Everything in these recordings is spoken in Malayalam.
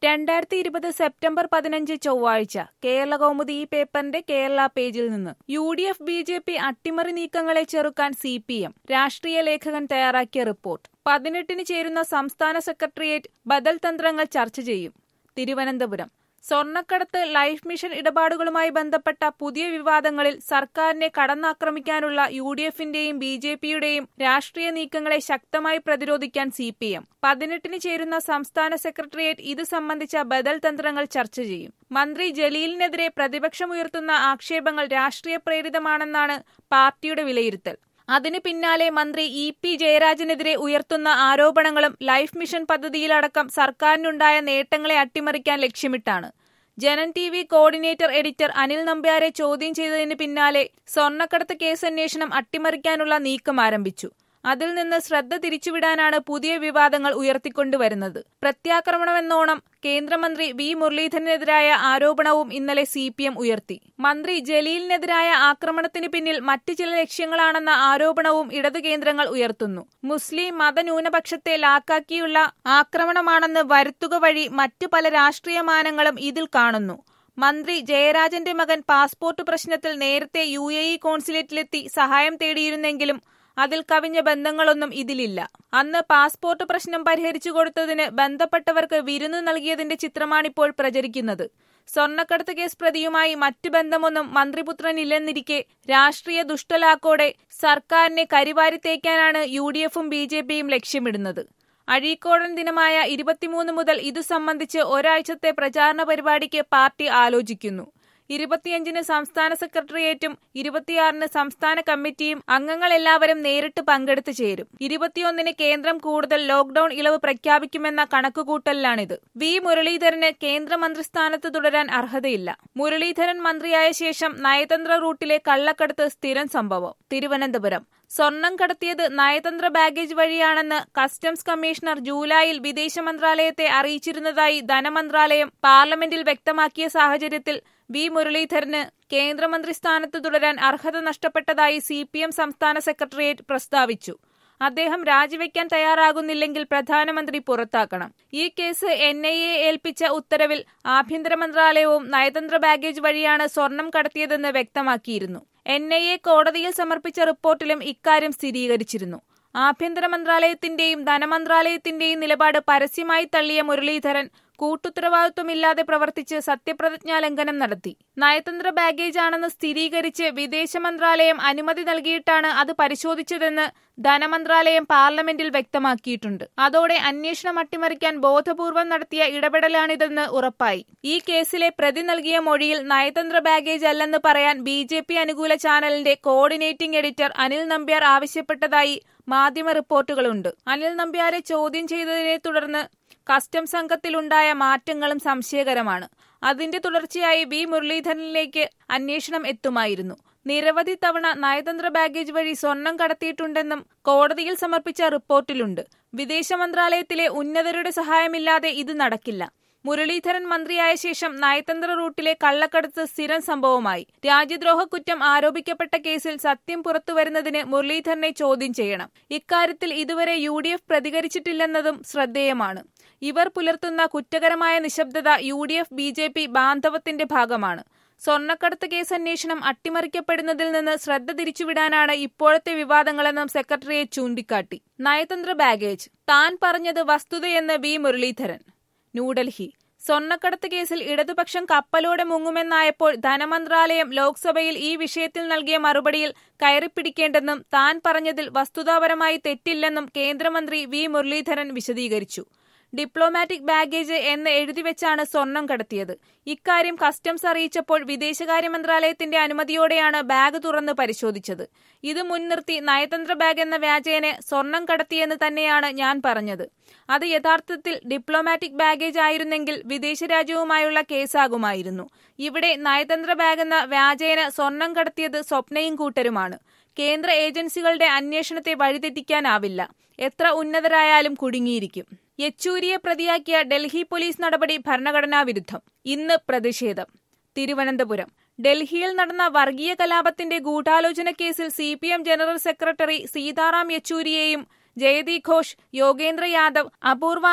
രണ്ടായിരത്തി ഇരുപത് സെപ്റ്റംബർ പതിനഞ്ച് ചൊവ്വാഴ്ച കേരള കൗമുദി ഈ പേപ്പറിന്റെ കേരള പേജിൽ നിന്ന് U D F B J P അട്ടിമറി നീക്കങ്ങളെ ചെറുക്കാൻ സി പി എം രാഷ്ട്രീയ ലേഖകൻ തയ്യാറാക്കിയ റിപ്പോർട്ട് പതിനെട്ടിന് ചേരുന്ന സംസ്ഥാന സെക്രട്ടേറിയറ്റ് ബദൽ തന്ത്രങ്ങൾ ചർച്ച ചെയ്യും തിരുവനന്തപുരം സ്വർണ്ണക്കടത്ത് ലൈഫ് മിഷൻ ഇടപാടുകളുമായി ബന്ധപ്പെട്ട പുതിയ വിവാദങ്ങളിൽ സർക്കാരിനെ കടന്നാക്രമിക്കാനുള്ള യു ഡി എഫിന്റെയും ബി ജെ പിയുടെയും രാഷ്ട്രീയ നീക്കങ്ങളെ ശക്തമായി പ്രതിരോധിക്കാൻ സി പി എം പതിനെട്ടിന് ചേരുന്ന സംസ്ഥാന സെക്രട്ടേറിയറ്റ് ഇത് സംബന്ധിച്ച ബദൽ തന്ത്രങ്ങൾ ചർച്ച ചെയ്യും മന്ത്രി ജലീലിനെതിരെ പ്രതിപക്ഷമുയർത്തുന്ന ആക്ഷേപങ്ങൾ രാഷ്ട്രീയ പ്രേരിതമാണെന്നാണ് പാർട്ടിയുടെ വിലയിരുത്തൽ അതിന് പിന്നാലെ മന്ത്രി ഇ പി ജയരാജനെതിരെ ഉയർത്തുന്ന ആരോപണങ്ങളും ലൈഫ് മിഷൻ പദ്ധതിയിലടക്കം സർക്കാരിനുണ്ടായ നേട്ടങ്ങളെ അട്ടിമറിക്കാൻ ലക്ഷ്യമിട്ടാണ് ജനൻ T V coordinator editor Anil Nambiar ചോദ്യം ചെയ്തതിന് പിന്നാലെ സ്വർണ്ണക്കടത്ത് കേസന്വേഷണം അട്ടിമറിക്കാനുള്ള നീക്കം ആരംഭിച്ചു അതിൽ നിന്ന് ശ്രദ്ധ തിരിച്ചുവിടാനാണ് പുതിയ വിവാദങ്ങൾ ഉയർത്തിക്കൊണ്ടുവരുന്നത് പ്രത്യാക്രമണമെന്നോണം കേന്ദ്രമന്ത്രി വി മുരളീധരനെതിരായ ആരോപണവും ഇന്നലെ സി പി എം ഉയർത്തി മന്ത്രി ജലീലിനെതിരായ ആക്രമണത്തിന് പിന്നിൽ മറ്റു ചില ലക്ഷ്യങ്ങളാണെന്ന ആരോപണവും ഇടതു കേന്ദ്രങ്ങൾ ഉയർത്തുന്നു മുസ്ലിം മതന്യൂനപക്ഷത്തെ ലാക്കാക്കിയുള്ള ആക്രമണമാണെന്ന് വരുത്തുക വഴി മറ്റു പല രാഷ്ട്രീയ മാനങ്ങളും ഇതിൽ കാണുന്നു മന്ത്രി ജയരാജന്റെ മകൻ പാസ്പോർട്ട് പ്രശ്നത്തിൽ നേരത്തെ യു എ ഇ കോൺസുലേറ്റിലെത്തി സഹായം തേടിയിരുന്നെങ്കിലും അതിൽ കവിഞ്ഞ ബന്ധങ്ങളൊന്നും ഇതിലില്ല അന്ന് പാസ്പോർട്ട് പ്രശ്നം പരിഹരിച്ചു കൊടുത്തതിന് ബന്ധപ്പെട്ടവർക്ക് വിരുന്നു നൽകിയതിന്റെ ചിത്രമാണിപ്പോൾ പ്രചരിക്കുന്നത് സ്വർണ്ണക്കടത്ത് കേസ് പ്രതിയുമായി മറ്റു ബന്ധമൊന്നും മന്ത്രിപുത്രനില്ലെന്നിരിക്കെ രാഷ്ട്രീയ ദുഷ്ടലാക്കോടെ സർക്കാരിനെ കരിവാരിത്തേക്കാനാണ് യു ഡി എഫും ബി ജെ പിയും ലക്ഷ്യമിടുന്നത് അഴീക്കോടൻ ദിനമായ ഇരുപത്തിമൂന്ന് മുതൽ ഇതു സംബന്ധിച്ച് ഒരാഴ്ചത്തെ പ്രചാരണ പരിപാടിക്ക് പാർട്ടി ആലോചിക്കുന്നു ഇരുപത്തിയഞ്ചിന് സംസ്ഥാന സെക്രട്ടേറിയറ്റും ഇരുപത്തിയാറിന് സംസ്ഥാന കമ്മിറ്റിയും അംഗങ്ങളെല്ലാവരും നേരിട്ട് പങ്കെടുത്ത് ചേരും ഇരുപത്തിയൊന്നിന് കേന്ദ്രം കൂടുതൽ ലോക്ഡൌൺ ഇളവ് പ്രഖ്യാപിക്കുമെന്ന കണക്കുകൂട്ടലിലാണിത് വി മുരളീധരന് കേന്ദ്രമന്ത്രിസ്ഥാനത്ത് തുടരാൻ അർഹതയില്ല മുരളീധരൻ മന്ത്രിയായ ശേഷം നയതന്ത്ര റൂട്ടിലെ കള്ളക്കടത്ത് സ്ഥിരം സംഭവം തിരുവനന്തപുരം സ്വർണം കടത്തിയത് നയതന്ത്ര ബാഗേജ് വഴിയാണെന്ന് കസ്റ്റംസ് കമ്മീഷണർ ജൂലൈയിൽ വിദേശ മന്ത്രാലയത്തെ അറിയിച്ചിരുന്നതായി ധനമന്ത്രാലയം പാർലമെന്റിൽ വ്യക്തമാക്കിയ സാഹചര്യത്തിൽ വി മുരളീധരന് കേന്ദ്രമന്ത്രി സ്ഥാനത്ത് തുടരാൻ അർഹത നഷ്ടപ്പെട്ടതായി സി പി എം സംസ്ഥാന സെക്രട്ടേറിയറ്റ് പ്രസ്താവിച്ചു അദ്ദേഹം രാജിവെക്കാൻ തയ്യാറാകുന്നില്ലെങ്കിൽ പ്രധാനമന്ത്രി പുറത്താക്കണം ഈ കേസ് എൻ ഐ എ ഏൽപ്പിച്ച ഉത്തരവിൽ ആഭ്യന്തര മന്ത്രാലയവും നയതന്ത്ര ബാഗേജ് വഴിയാണ് സ്വർണം കടത്തിയതെന്ന് വ്യക്തമാക്കിയിരുന്നു എൻ ഐ എ കോടതിയിൽ സമർപ്പിച്ച റിപ്പോർട്ടിലും ഇക്കാര്യം സ്ഥിരീകരിച്ചിരുന്നു ആഭ്യന്തര മന്ത്രാലയത്തിന്റെയും ധനമന്ത്രാലയത്തിന്റെയും നിലപാട് പരസ്യമായി തള്ളിയ മുരളീധരൻ കൂട്ടുത്തരവാദിത്വമില്ലാതെ പ്രവർത്തിച്ച് സത്യപ്രതിജ്ഞാ ലംഘനം നടത്തി നയതന്ത്ര ബാഗേജ് ആണെന്ന് സ്ഥിരീകരിച്ച് വിദേശ മന്ത്രാലയം അനുമതി നൽകിയിട്ടാണ് അത് പരിശോധിച്ചതെന്ന് ധനമന്ത്രാലയം പാർലമെന്റിൽ വ്യക്തമാക്കിയിട്ടുണ്ട് അതോടെ അന്വേഷണം അട്ടിമറിക്കാൻ ബോധപൂർവം നടത്തിയ ഇടപെടലാണിതെന്ന് ഉറപ്പായി ഈ കേസിലെ പ്രതി നൽകിയ മൊഴിയിൽ നയതന്ത്ര ബാഗേജ് അല്ലെന്ന് പറയാൻ ബി ജെ പി അനുകൂല ചാനലിന്റെ കോർഡിനേറ്റിംഗ് എഡിറ്റർ അനിൽ നമ്പ്യാർ ആവശ്യപ്പെട്ടതായി മാധ്യമ റിപ്പോർട്ടുകളുണ്ട് അനിൽ നമ്പ്യാരെ ചോദ്യം ചെയ്തതിനെ തുടർന്ന് കസ്റ്റംസ് സംഘത്തിലുണ്ടായ മാറ്റങ്ങളും സംശയകരമാണ് അതിന്റെ തുടർച്ചയായി വി മുരളീധരനിലേക്ക് അന്വേഷണം എത്തുമായിരുന്നു നിരവധി തവണ നയതന്ത്ര ബാഗേജ് വഴി സ്വർണം കടത്തിയിട്ടുണ്ടെന്നും കോടതിയിൽ സമർപ്പിച്ച റിപ്പോർട്ടിലുണ്ട് വിദേശ മന്ത്രാലയത്തിലെ ഉന്നതരുടെ സഹായമില്ലാതെ ഇത് നടക്കില്ല മുരളീധരൻ മന്ത്രിയായ ശേഷം നയതന്ത്ര റൂട്ടിലെ കള്ളക്കടത്ത് സ്ഥിരം സംഭവമായി രാജ്യദ്രോഹ കുറ്റം ആരോപിക്കപ്പെട്ട കേസിൽ സത്യം പുറത്തുവരുന്നതിന് മുരളീധരനെ ചോദ്യം ചെയ്യണം ഇക്കാര്യത്തിൽ ഇതുവരെ യു ഡി എഫ് പ്രതികരിച്ചിട്ടില്ലെന്നതും ശ്രദ്ധേയമാണ് ഇവർ പുലർത്തുന്ന കുറ്റകരമായ നിശബ്ദത U D F B J P ബാന്ധവത്തിന്റെ ഭാഗമാണ് സ്വർണ്ണക്കടത്ത് കേസ് അന്വേഷണം അട്ടിമറിക്കപ്പെടുന്നതിൽ നിന്ന് ശ്രദ്ധ തിരിച്ചുവിടാനാണ് ഇപ്പോഴത്തെ വിവാദങ്ങളെന്നും സെക്രട്ടറിയേറ്റ് ചൂണ്ടിക്കാട്ടി നയതന്ത്ര ബാഗേജ് താൻ പറഞ്ഞത് വസ്തുതയെന്ന് വി മുരളീധരൻ ന്യൂഡൽഹി സ്വർണ്ണക്കടത്ത് കേസിൽ ഇടതുപക്ഷം കപ്പലോടെ മുങ്ങുമെന്നായപ്പോൾ ധനമന്ത്രാലയം ലോക്സഭയിൽ ഈ വിഷയത്തിൽ നൽകിയ മറുപടിയിൽ കയറിപ്പിടിക്കേണ്ടെന്നും താൻ പറഞ്ഞതിൽ വസ്തുതാപരമായി തെറ്റില്ലെന്നും കേന്ദ്രമന്ത്രി വി മുരളീധരൻ വിശദീകരിച്ചു ഡിപ്ലോമാറ്റിക് ബാഗേജ് എന്ന് എഴുതിവെച്ചാണ് സ്വർണം കടത്തിയത് ഇക്കാര്യം കസ്റ്റംസ് അറിയിച്ചപ്പോൾ വിദേശകാര്യ മന്ത്രാലയത്തിന്റെ അനുമതിയോടെയാണ് ബാഗ് തുറന്ന് പരിശോധിച്ചത് ഇത് മുൻനിർത്തി നയതന്ത്ര ബാഗ് എന്ന വ്യാജേന സ്വർണം കടത്തിയെന്ന് തന്നെയാണ് ഞാൻ പറഞ്ഞത് അത് യഥാർത്ഥത്തിൽ ഡിപ്ലോമാറ്റിക് ബാഗേജ് ആയിരുന്നെങ്കിൽ വിദേശ രാജ്യവുമായുള്ള കേസാകുമായിരുന്നു ഇവിടെ നയതന്ത്ര ബാഗ് എന്ന വ്യാജേന സ്വർണം കടത്തിയത് സ്വപ്നയും കൂട്ടരുമാണ് കേന്ദ്ര ഏജൻസികളുടെ അന്വേഷണത്തെ വഴിതെറ്റിക്കാനാവില്ല എത്ര ഉന്നതരായാലും കുടുങ്ങിയിരിക്കും യെച്ചൂരിയെ പ്രതിയാക്കിയ ഡൽഹി പോലീസ് നടപടി ഭരണഘടനാ വിരുദ്ധം ഇന്ന് പ്രതിഷേധം തിരുവനന്തപുരം ഡൽഹിയിൽ നടന്ന വർഗീയ കലാപത്തിന്റെ ഗൂഢാലോചന കേസിൽ C P M general secretary Sitaram യെച്ചൂരിയെയും ജയതി ഘോഷ് യോഗേന്ദ്ര യാദവ് അപൂർവാനന്ദ്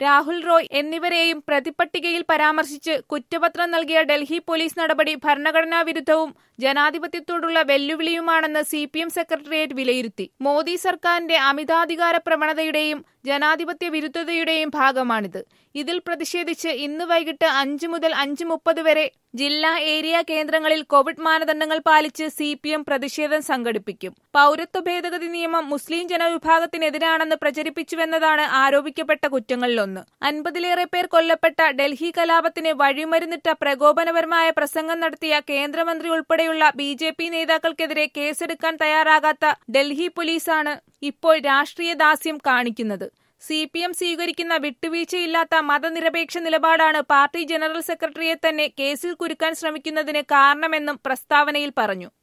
രാഹുൽ റോയ് എന്നിവരെയും പ്രതിപട്ടികയിൽ പരാമർശിച്ച് കുറ്റപത്രം നൽകിയ ഡൽഹി പോലീസ് നടപടി ഭരണഘടനാ വിരുദ്ധവും ജനാധിപത്യത്തോടുള്ള വെല്ലുവിളിയുമാണെന്ന് സി പി എം സെക്രട്ടേറിയറ്റ് വിലയിരുത്തി മോദി സർക്കാരിന്റെ അമിതാധികാര പ്രവണതയുടെയും ജനാധിപത്യ വിരുദ്ധതയുടെയും ഭാഗമാണിത് ഇതിൽ പ്രതിഷേധിച്ച് ഇന്ന് വൈകിട്ട് അഞ്ച് മുതൽ അഞ്ച് മുപ്പത് വരെ ജില്ലാ ഏരിയ കേന്ദ്രങ്ങളിൽ കോവിഡ് മാനദണ്ഡങ്ങൾ പാലിച്ച് സി പി എം പ്രതിഷേധം സംഘടിപ്പിക്കും പൌരത്വ ഭേദഗതി നിയമം മുസ്ലിം ജനവിഭാഗത്തിനെതിരാണെന്ന് പ്രചരിപ്പിച്ചുവെന്നതാണ് ആരോപിക്കപ്പെട്ട കുറ്റങ്ങളിലൊന്ന് അൻപതിലേറെ പേർ കൊല്ലപ്പെട്ട ഡൽഹി കലാപത്തിന് വഴിമരുന്നിട്ട പ്രകോപനപരമായ പ്രസംഗം നടത്തിയ കേന്ദ്രമന്ത്രി ഉൾപ്പെടെയുള്ള ബി ജെ പി നേതാക്കൾക്കെതിരെ കേസെടുക്കാൻ തയ്യാറാകാത്ത ഡൽഹി പോലീസാണ് ഇപ്പോൾ രാഷ്ട്രീയ ദാസ്യം കാണിക്കുന്നത് സി പി എം സ്വീകരിക്കുന്ന വിട്ടുവീഴ്ചയില്ലാത്ത മതനിരപേക്ഷ നിലപാടാണ് പാർട്ടി ജനറൽ സെക്രട്ടറിയെ തന്നെ കേസിൽ കുരുക്കാൻ ശ്രമിക്കുന്നതിന് കാരണമെന്നും പ്രസ്താവനയിൽ പറഞ്ഞു